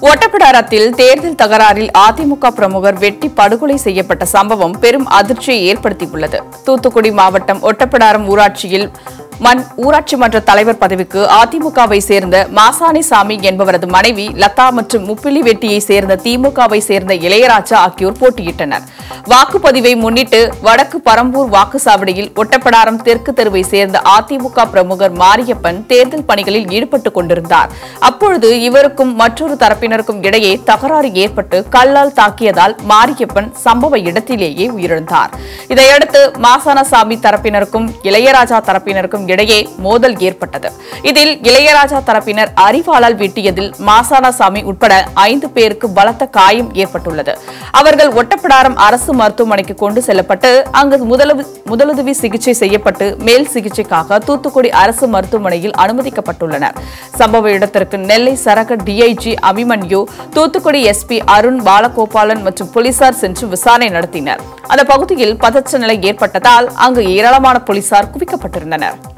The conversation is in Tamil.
ஒட்டப்பிடாரத்தில் தேர்தல் தகராறில் அதிமுக பிரமுகர் வெட்டி படுகொலை செய்யப்பட்ட சம்பவம் பெரும் அதிர்ச்சியை ஏற்படுத்தியுள்ளது தூத்துக்குடி மாவட்டம் ஒட்டப்பிடாரம் ஊராட்சியில் மண் ஊராட்சி மன்ற தலைவர் பதவிக்கு அதிமுகவை சேர்ந்த மாசாணி சாமி என்பவரது மனைவி லதா மற்றும் முப்பிலி வெட்டியை சேர்ந்த திமுகவை சேர்ந்த இளையராஜா ஆகியோர் போட்டியிட்டனர் வாக்குப்பதிவை முன்னிட்டு வடக்கு பரம்பூர் வாக்குச்சாவடியில் ஒட்டப்பிடாரம் தெற்கு தெருவை சேர்ந்த அதிமுக பிரமுகர் மாரியப்பன் தேர்தல் பணிகளில் ஈடுபட்டுக் கொண்டிருந்தார் அப்பொழுது இவருக்கும் மற்றொரு தரப்பினருக்கும் இடையே தகராறு ஏற்பட்டு கல்லால் தாக்கியதால் மாரியப்பன் சம்பவ இடத்திலேயே உயிரிழந்தார் இதையடுத்து மாசானசாமி தரப்பினருக்கும் இளையராஜா தரப்பினருக்கும் இடையே மோதல் ஏற்பட்டது இதில் இளையராஜா தரப்பினர் அரிவாளால் வெட்டியதில் மாசானசாமி உட்பட ஐந்து பேருக்கு பலத்த காயம் ஏற்பட்டுள்ளது அவர்கள் ஒட்டப்பிடாரம் அரசு மருத்துவமனைக்கு கொண்டு செல்லப்பட்டு அங்கு முதலுதவி முதலுதவி சிகிச்சை செய்யப்பட்டு மேல் சிகிச்சைக்காக தூத்துக்குடி அரசு மருத்துவமனையில் அனுமதிக்கப்பட்டுள்ளனர் சம்பவ இடத்திற்கு நெல்லை சரக டிஐஜி அபிமன்யு தூத்துக்குடி எஸ்பி அருண் பாலகோபாலன் மற்றும் போலீசார் சென்று விசாரணை நடத்தினர் அந்த பகுதியில் பதற்ற நிலை ஏற்பட்டதால் அங்கு ஏராளமான போலீசார் குவிக்கப்பட்டிருந்தனர்